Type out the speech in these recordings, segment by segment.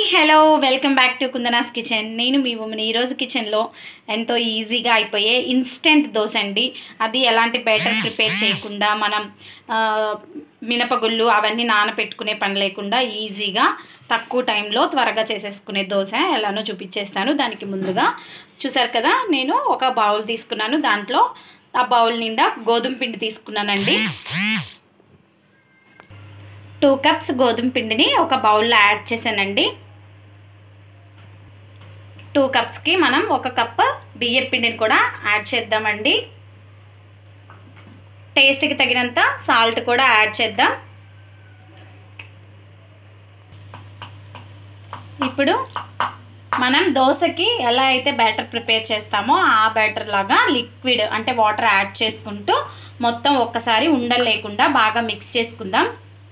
hello welcome back to Kundana's kitchen నేను మీ women ఈరోజు కిచెన్లో ఎంతో ఈజీగా అయిపోయే ఇన్స్టెంట్ దోశ అండి అది ఎలాంటి బ్యాటర్ ప్రిపేర్ చేయకుండా మనం ఆ, మినపగుళ్ళు అవన్నీ నానబెట్టుకునే పని లేకుండా ఈజీగా తక్కువ టైంలో త్వరగా చేసేసుకునే దోశ ఎలానో చూపించేస్తాను దానికి ముందుగా చూసారు కదా నేను ఒక బౌల్ తీసుకున్నాను దాంట్లో ఆ బౌల్ నిండా గోధుమ పిండి తీసుకున్నానండి టూ కప్స్ గోధుమ పిండిని ఒక బౌల్లో యాడ్ చేశానండి టూ కప్స్కి మనం ఒక కప్ బియ్యం పిండిని కూడా యాడ్ చేద్దామండి టేస్ట్కి తగినంత సాల్ట్ కూడా యాడ్ చేద్దాం ఇప్పుడు మనం దోశకి ఎలా అయితే బ్యాటర్ ప్రిపేర్ చేస్తామో ఆ బ్యాటర్ లాగా లిక్విడ్ అంటే వాటర్ యాడ్ చేసుకుంటూ మొత్తం ఒక్కసారి ఉండలు లేకుండా బాగా మిక్స్ చేసుకుందాం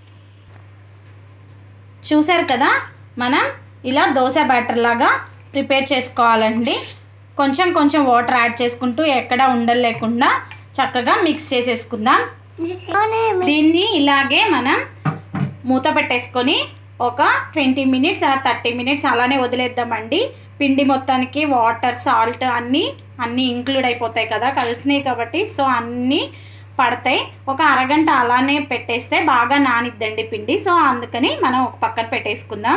చూసారు కదా మనం ఇలా దోశ బ్యాటర్ లాగా ప్రిపేర్ చేసుకోవాలండి కొంచెం కొంచెం వాటర్ యాడ్ చేసుకుంటూ ఎక్కడ ఉండలు లేకుండా చక్కగా మిక్స్ చేసేసుకుందాం దీన్ని ఇలాగే మనం మూత పెట్టేసుకొని ఒక twenty minutes or thirty minutes అలానే వదిలేద్దామండి పిండి మొత్తానికి వాటర్ సాల్ట్ అన్నీ అన్నీ ఇంక్లూడ్ అయిపోతాయి కదా కలిసినాయి కాబట్టి సో అన్నీ పడతాయి ఒక అరగంట అలానే పెట్టేస్తే బాగా నానిద్దండి పిండి సో అందుకని మనం ఒక పక్కన పెట్టేసుకుందాం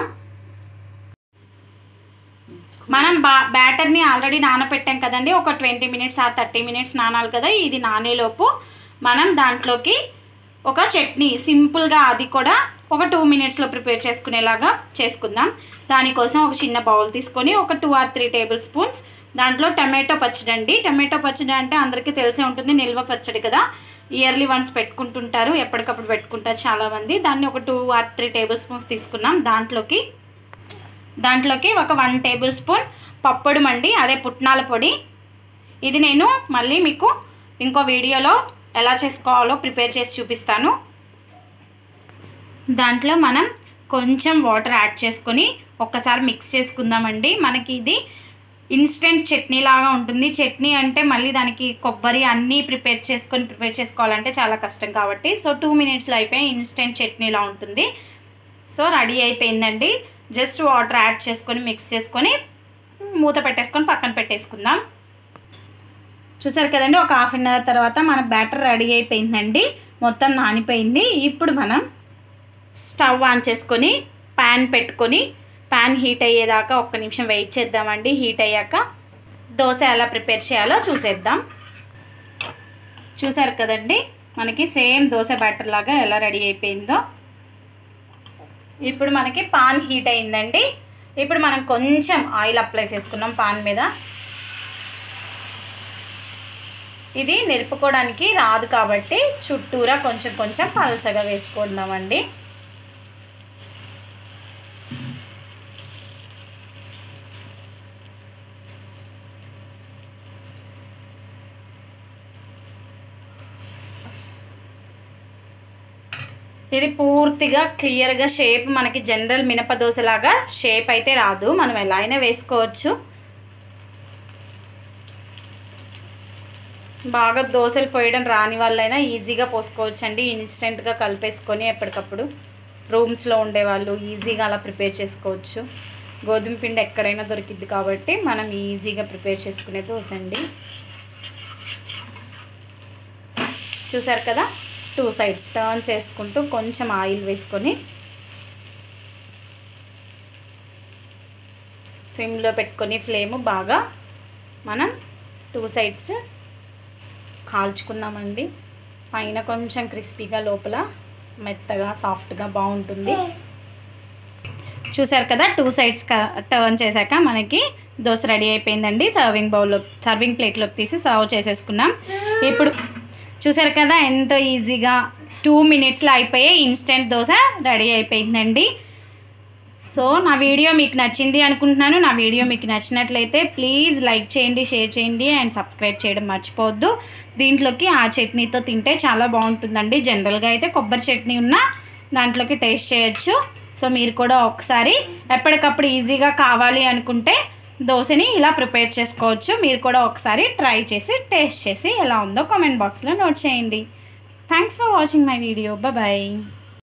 మనం బా బ్యాటర్ని ఆల్రెడీ నానపెట్టాం కదండి ఒక twenty minutes or thirty minutes నానాలి కదా ఇది నానేలోపు మనం దాంట్లోకి ఒక చట్నీ సింపుల్గా అది కూడా ఒక టూ మినిట్స్లో ప్రిపేర్ చేసుకునేలాగా చేసుకుందాం దానికోసం ఒక చిన్న బౌల్ తీసుకొని ఒక two or three tablespoons దాంట్లో టమాటో పచ్చడి అండి టమాటో పచ్చడి అంటే అందరికీ తెలిసే ఉంటుంది నిల్వ పచ్చడి కదా ఇయర్లీ వన్స్ పెట్టుకుంటుంటారు ఎప్పటికప్పుడు పెట్టుకుంటారు చాలామంది దాన్ని ఒక two or three tablespoons తీసుకున్నాం దాంట్లోకి దాంట్లోకి ఒక వన్ టేబుల్ స్పూన్ పప్పొడి మండి అదే పుట్నాల పొడి ఇది నేను మళ్ళీ మీకు ఇంకో వీడియోలో ఎలా చేసుకోవాలో ప్రిపేర్ చేసి చూపిస్తాను దాంట్లో మనం కొంచెం వాటర్ యాడ్ చేసుకొని ఒక్కసారి మిక్స్ చేసుకుందామండి మనకి ఇది ఇన్స్టెంట్ చట్నీ లాగా ఉంటుంది చట్నీ అంటే మళ్ళీ దానికి కొబ్బరి అన్నీ ప్రిపేర్ చేసుకొని ప్రిపేర్ చేసుకోవాలంటే చాలా కష్టం కాబట్టి సో టూ మినిట్స్లో అయిపోయి ఇన్స్టెంట్ చట్నీలా ఉంటుంది సో రెడీ అయిపోయిందండి జస్ట్ వాటర్ యాడ్ చేసుకొని మిక్స్ చేసుకొని మూత పెట్టేసుకొని పక్కన పెట్టేసుకుందాం చూసారు కదండి ఒక హాఫ్ అన్ అవర్ తర్వాత మన బ్యాటర్ రెడీ అయిపోయిందండి మొత్తం నానిపోయింది ఇప్పుడు మనం స్టవ్ ఆన్ చేసుకొని ప్యాన్ పెట్టుకొని ప్యాన్ హీట్ అయ్యేదాకా ఒక్క నిమిషం వెయిట్ చేద్దామండి హీట్ అయ్యాక దోశ ఎలా ప్రిపేర్ చేయాలో చూసేద్దాం చూసారు కదండి మనకి సేమ్ దోశ బ్యాటర్ లాగా ఎలా రెడీ అయిపోయిందో ఇప్పుడు మనకి పాన్ హీట్ అయిందండి ఇప్పుడు మనం కొంచెం ఆయిల్ అప్లై చేసుకున్నాం పాన్ మీద ఇది నిలుపుకోవడానికి రాదు కాబట్టి చుట్టూరా కొంచెం కొంచెం పలసగా వేసుకుందామండి ఇది పూర్తిగా క్లియర్గా షేప్ మనకి జనరల్ మినప దోశలాగా షేప్ అయితే రాదు మనం ఎలా అయినా వేసుకోవచ్చు బాగా దోశలు పోయడం రాని వాళ్ళైనా ఈజీగా పోసుకోవచ్చు అండి ఇన్స్టెంట్గా కలిపేసుకొని ఎప్పటికప్పుడు రూమ్స్లో ఉండేవాళ్ళు ఈజీగా అలా ప్రిపేర్ చేసుకోవచ్చు గోధుమ పిండి ఎక్కడైనా దొరికిద్ది కాబట్టి మనం ఈజీగా ప్రిపేర్ చేసుకునే దోశ అండి చూసారు కదా టూ సైడ్స్ టర్న్ చేసుకుంటూ కొంచెం ఆయిల్ వేసుకొని సిమ్లో పెట్టుకొని ఫ్లేమ్ బాగా మనం టూ సైడ్స్ కాల్చుకుందామండి పైన కొంచెం క్రిస్పీగా లోపల మెత్తగా సాఫ్ట్గా బాగుంటుంది చూసారు కదా టూ సైడ్స్ టర్న్ చేశాక మనకి దోశ రెడీ అయిపోయిందండి సర్వింగ్ బౌల్లో సర్వింగ్ ప్లేట్లోకి తీసి సర్వ్ చేసేసుకున్నాం ఇప్పుడు చూసారు కదా ఎంతో ఈజీగా టూ మినిట్స్లో అయిపోయే ఇన్స్టెంట్ దోశ రెడీ అయిపోయిందండి సో నా వీడియో మీకు నచ్చింది అనుకుంటున్నాను నా వీడియో మీకు నచ్చినట్లయితే ప్లీజ్ లైక్ చేయండి షేర్ చేయండి అండ్ సబ్స్క్రైబ్ చేయడం మర్చిపోవద్దు దీంట్లోకి ఆ చట్నీతో తింటే చాలా బాగుంటుందండి జనరల్గా అయితే కొబ్బరి చట్నీ ఉన్నా దాంట్లోకి టేస్ట్ చేయొచ్చు సో మీరు కూడా ఒకసారి ఎప్పటికప్పుడు ఈజీగా కావాలి అనుకుంటే దోశని ఇలా ప్రిపేర్ చేసుకోవచ్చు మీరు కూడా ఒకసారి ట్రై చేసి టేస్ట్ చేసి ఎలా ఉందో కామెంట్ బాక్స్లో నోట్ చేయండి thanks for watching my video bye